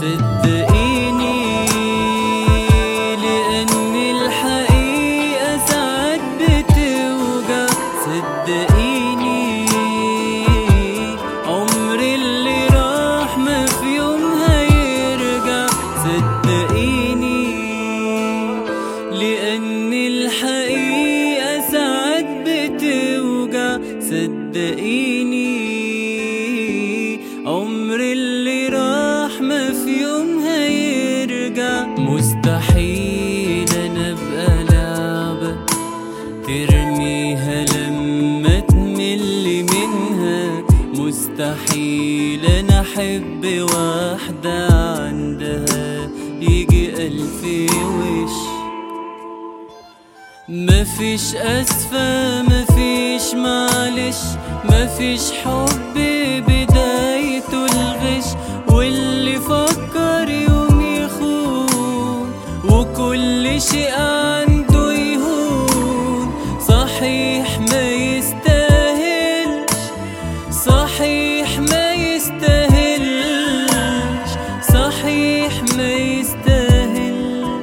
صدقيني لأن الحقيقة ساعات بتوجع صدقيني عمر اللي راح ما في يوم هيرجع صدقيني لأن الحقيقة ساعات بتوجع صدقيني عمر اللي راح ما في يوم هيرجع مستحيل انا ابقى لعبة ترميها لما تمل منها مستحيل انا احب واحدة عندها يجي الف وش مفيش أسفة مفيش معلش مفيش حب بدايته الغش واللي فكر يوم يخون وكل شيء عنده يهون صحيح ما يستاهلش صحيح ما يستاهلش صحيح ما يستاهلش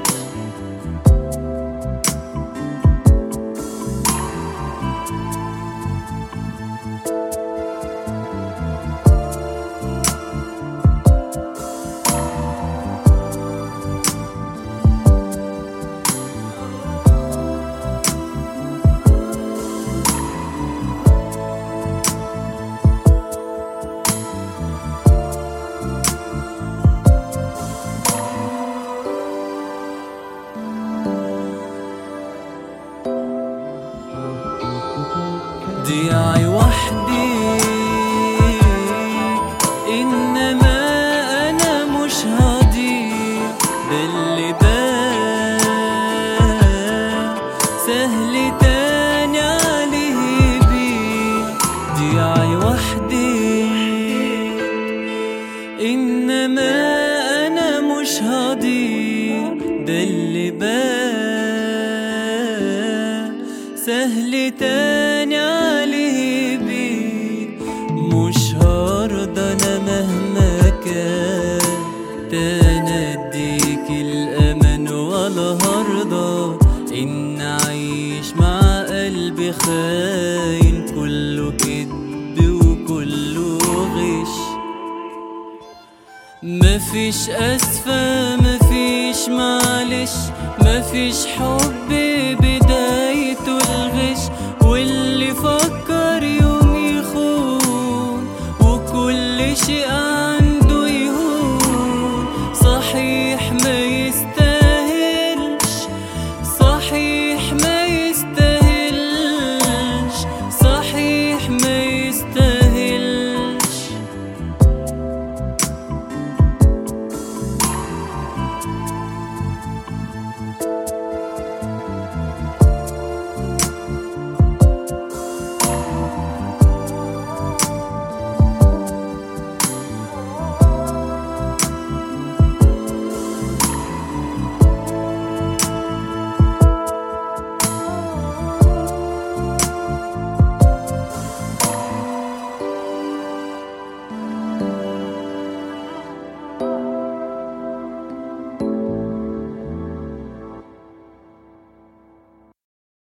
ضياعي وحدي انما انا مش هضيع باللي بان سهل تاني عليه بيه ضياعي وحدي انما انا مش هضيع ده اللي بان سهل تاني عليه بيه مش هرضى انا مهما كان تاني اديك الامان ولا هرضى ان اعيش مع قلبي خاين كله كدب وكله غش مفيش أسفة مفيش معلش مفيش حب